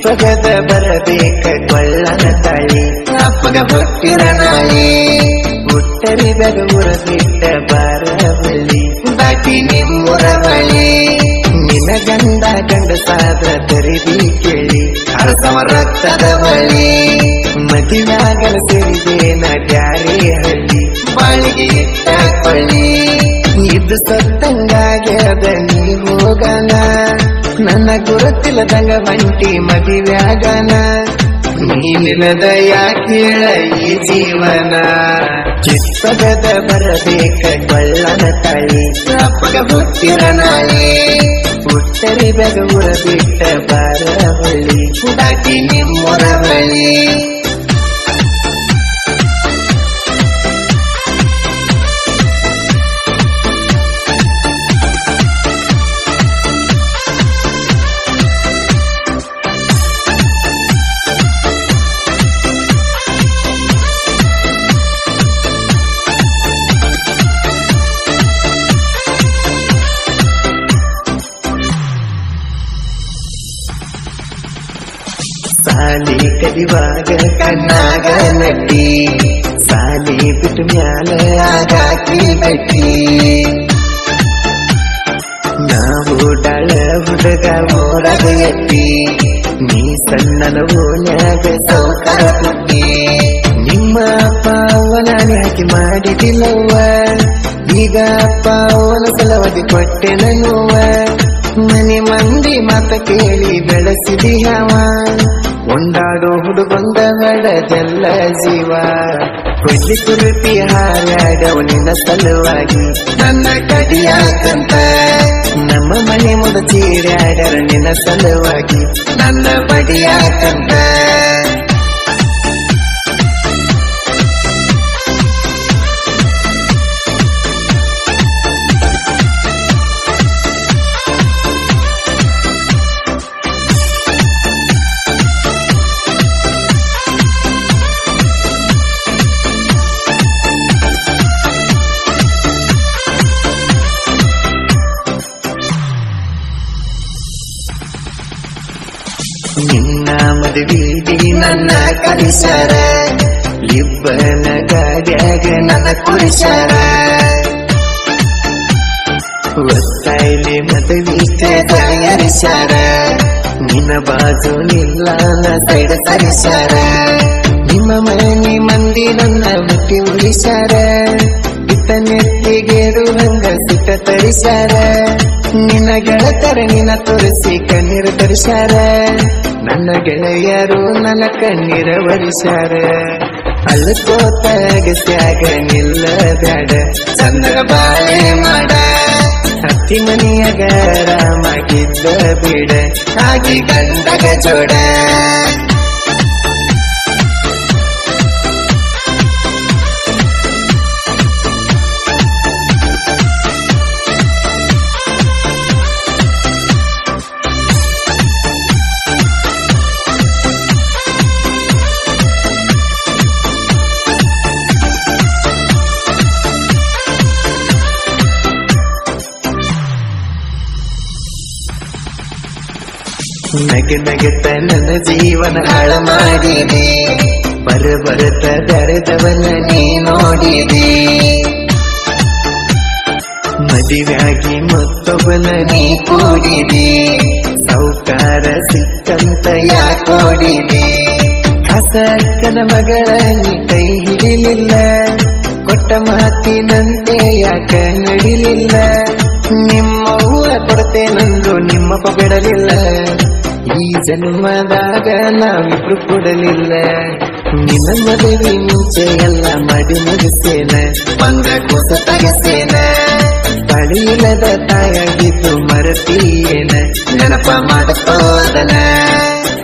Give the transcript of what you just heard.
ಚಿಪ್ಪಗದ ಬರಬೇಕ ಕೊಳ್ಳನ ತಾಳಿ ಅಪ್ಪಗ ಹುಟ್ಟಿರ ನಾಳಿ ಹುಟ್ಟರಿದಾಗ ಉರದಿಟ್ಟ ಬಾರವಳ್ಳಿ ದಾಟಿ ನಿಮ್ಮೂರ ಬಳಿ ನಿನ್ನ ಗಂಡ ಗಂಡಸಾದ್ರ ತರಿದಿ ಕೇಳಿ ಅರಸವ ರಕ್ತದ ಬಳಿ ಮದಿನಾಗಲ ಸೇರಿದೇನ ಬ್ಯಾರೆ ಹಳ್ಳಿ ಬಾಳಿಗೆ ಇಟ್ಟ ಕೊಳ್ಳಿ ಇದು ಸತ್ತಂಗಾಗ್ಯದ ನೀ ಹೋಗನ ನನ್ನ ಗುರುತಿಲ್ಲದಂಗ ಬಂಟಿ ಮದಿವ್ಯಾಗನ ನೀನಿಲ್ಲದ ಯಾಕೇಳ ಈ ಜೀವನ ಚಿತ್ತಗದ ಬರಬೇಕ ಕೊಳ್ಳನ ತಾಳಿ ಅಪ್ಪಗ ಹುಟ್ಟಿರ ನಾಳಿ ಹುಟ್ಟರಿ ಬೆಗೂರ ಬಿಟ್ಟ ಬಾರ ಬಳಿ ದಾಟಿ ನಿಮ್ಮೂರ ಬಳಿ ಸಾಲಿ ಕಲಿವಾಗ ಕಣ್ಣಾಗ ನಟ್ಟಿ ಸಾಲಿ ಬಿಟ್ಟು ಮ್ಯಾಲ ಆಗಾಕಿ ಬೆಟ್ಟಿ ನಾವು ಡಳ ಹುಡುಗ ಊರಾಗ ಎತ್ತಿ ನೀ ಸಣ್ಣನ ಓನ್ಯಾಗ ಸೌಕರ ಪುಟ್ಟಿ ನಿಮ್ಮ ಅಪ್ಪ ಅವನಾನೆ ಹಾಕಿ ಮಾಡಿದಿಲ್ಲವ್ವ ಈಗ ಅಪ್ಪ ಅವನ ಸಲವಾಗಿ ಕೊಟ್ಟೆ ನನ್ನುವ ಮನೆ ಮಂದಿ ಮಾತ ಕೇಳಿ ಬೆಳೆಸಿದಿ ಹವ ಒಂದಾಡೋ ಹುಡುಗೊಂದ ಬೆಳೆದೆಲ್ಲ ಜೀವ ಕೊಡ್ಲಿ ತುರುಪಿ ಹಾರಾಡವ ನಿನ್ನ ಸಲುವಾಗಿ ನನ್ನ ಕಡಿಯಾಕಂತ ನಮ್ಮ ಮನೆ ಮುಂದ ಚೀರಾಡರ ನಿನ್ನ ಸಲುವಾಗಿ ನನ್ನ ಬಡಿಯಾಕಂತ ನಿನ್ನ ಮದುವಿಗೆ ನನ್ನ ಕಲಿಸರ ಇಬ್ಬನ ಗಾಡ್ಯಾಗ ನನ್ನ ಕುರಿಸರ ಒತ್ತಾಯ್ಲಿ ಮದುವಿಗೆ ತಯಾರಿಸ್ಯಾರ ನಿನ್ನ ಬಾಜು ನಿಲ್ಲಾನ ಸೈಡ ಸರಿಸ್ಯಾರ ನಿಮ್ಮ ಮನೆ ಮಂದಿ ನನ್ನ ಬಿಟ್ಟಿ ಉಳಿಸ್ಯಾರ ಇತ್ತ ನೆತ್ತಿಗೇರು ಹಂಗ ಸಿಟ್ಟ ತರಿಸ್ಯಾರ ನಿನ್ನ ಗೆಳತರ ನಿನ್ನ ತೋರಿಸಿ ಕಣ್ಣೀರು ತರಿಸ್ಯಾರ ನನ್ನ ಗೆಳೆಯರು ನನ್ನ ಕಣ್ಣೀರ ಒರಿಸ್ಯಾರ ಅಲ್ಲಕೋತ ಅಗಸ್ಯಾಗ ನಿಲ್ಲ ಬ್ಯಾಡ ಚಂದಗ ಬಾಳೆ ಮಾಡ ಹತ್ತಿ ಮನಿಯಾಗ ರಾಮಾಗಿದ್ದ ಬಿಡ ಆಗಿ ಗಂಡಗ ಜೋಡ ನಗೆ ನಗೆತ ನನ್ನ ಜೀವನ ಹಾಳ ಮಾಡಿದೆ ಬರ ಬರತ ದರೆದವನ ನೀ ನೋಡಿದೆ ಮದುವೆಯಾಗಿ ಮತ್ತೊಬ್ಬನ ನೀ ಕೂಡಿದೆ ಸೌಕಾರ ಸಿಕ್ಕಂತ ಯಾಕೋಡಿದೆ ಹಸಕ್ಕನ ಮಗಳ ನೀ ಕೈ ಹಿಡಿಲಿಲ್ಲ ಕೊಟ್ಟ ಮಾತಿನಂತೆ ಯಾಕ ನಡಿಲಿಲ್ಲ ನಿಮ್ಮ ಊರ ಕೊಡ್ತೇನೆಂದು ನಿಮ್ಮಪ್ಪ ಬಿಡಲಿಲ್ಲ ಈ ಜನ್ಮದಾಗ ನಾವಿಬ್ರು ಕೊಡಲಿಲ್ಲ ನಿನ್ನ ಮದುವೆ ಮುಂಚೆ ಎಲ್ಲ ಮಾಡಿ ಮುಗಿಸ್ತೇನ ಬಂದ ಕೂಸ ತಗಸ್ತೇನ ತಳಿಯಿಲ್ಲದ ತಾಯಾಗಿದ್ದು ಮರತೀಯೇನ ನೆನಪ ಮಾಡತೋದನ